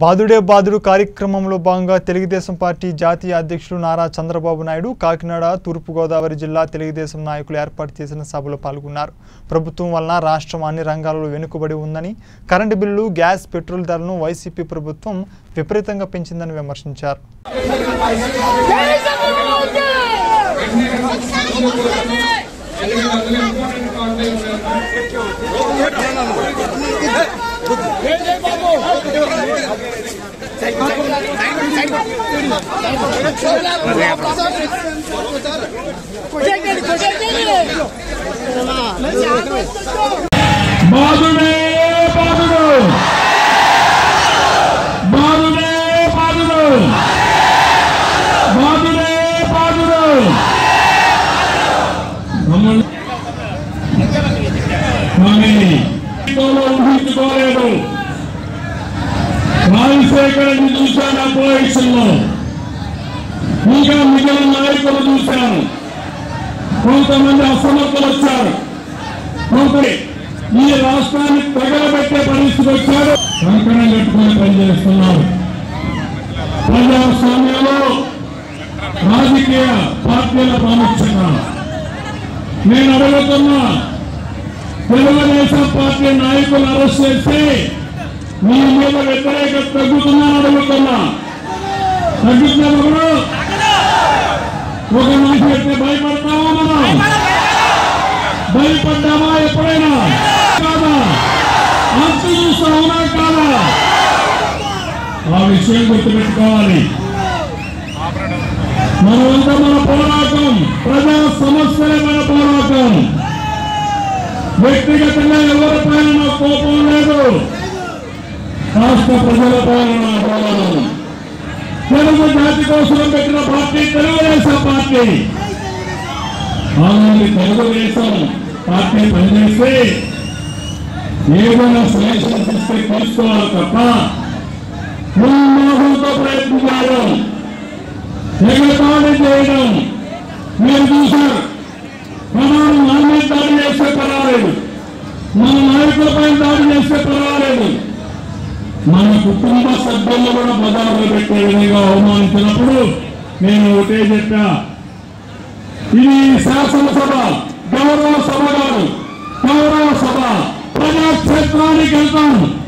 బాదుడే బాదుడు కార్యక్రమంలో భాగంగా తెలుగుదేశం పార్టీ జాతీయ అధ్యక్షుడు నారా చంద్రబాబు నాయుడు కాకినాడ తూర్పుగోదావరి జిల్లా తెలుగుదేశం నాయకులు ఏర్పాటు చేసిన సభలో పాల్గొన్నారు ప్రభుత్వం వలన రాష్ట్రం అన్ని రంగాల్లో వెనుకబడి ఉందని కరెంటు బిల్లులు గ్యాస్ పెట్రోల్ ధరలను వైసీపీ ప్రభుత్వం విపరీతంగా పెంచిందని విమర్శించారు బాధుడే బాధుడు బాధుడే బాధుడు బాధుడే బాధుడు మమ్మల్ని కానీ ఇంకోలో ఊహించుకోలేదు రాజశేఖరని చూశాను అపోజిషన్లో ఇంకా మిగిలిన నాయకులు చూశాను కొంతమంది అసమర్థులు వచ్చారు కొంతమంది ఈ రాష్ట్రాన్ని తగలబెట్టే పరిస్థితి వచ్చాడు కంకణం కట్టుకుని పనిచేస్తున్నారు ప్రజాస్వామ్యంలో రాజకీయ పార్టీల ప్రాముఖ్యంగా నేను అడుగుతున్నా తెలుగుదేశం పార్టీ నాయకులు అరెస్ట్ చేసి మీ మీద వ్యతిరేకత తగ్గుతుందని అడుగుతున్నా తగ్గుతున్నప్పుడు ఒక మనిషి పెడితే భయపడతామా మనం భయపడ్డామా ఎప్పుడైనా కాదా అంత చూస్తామా కాదా ఆ విషయం గుర్తుపెట్టుకోవాలి మనమంతా మన పోరాటం ప్రజా సమస్యలే మన పోరాటం వ్యక్తిగతంగా ఎవరిపైన నా కోపం లేదు రాష్ట్ర ప్రజలపైన నా పోరాటం తెలుగు జాతి కోసం పెట్టిన పార్టీ తెలుగుదేశం పార్టీ అలాంటి తెలుగుదేశం పార్టీ పనిచేస్తే ఏదైనా సజెషన్స్ ఇస్తే తీసుకోవాలి తప్ప ఉన్మాదంతో ప్రయత్నించడం ఎగతాళి చేయడం మీరు చూశారు మనం మన మీద దాడి చేస్తే పర్వాలేదు మన నాయకులపై దాడి చేస్తే పర్వాలేదు మన కుటుంబ సభ్యులు కూడా బజార్లో పెట్టే విధంగా అవమానించినప్పుడు నేను ఒకటే చెప్పా ఇది శాసనసభ గౌరవ సభ కాదు గౌరవ సభ ప్రజాక్షేత్రానికి వెళ్తాం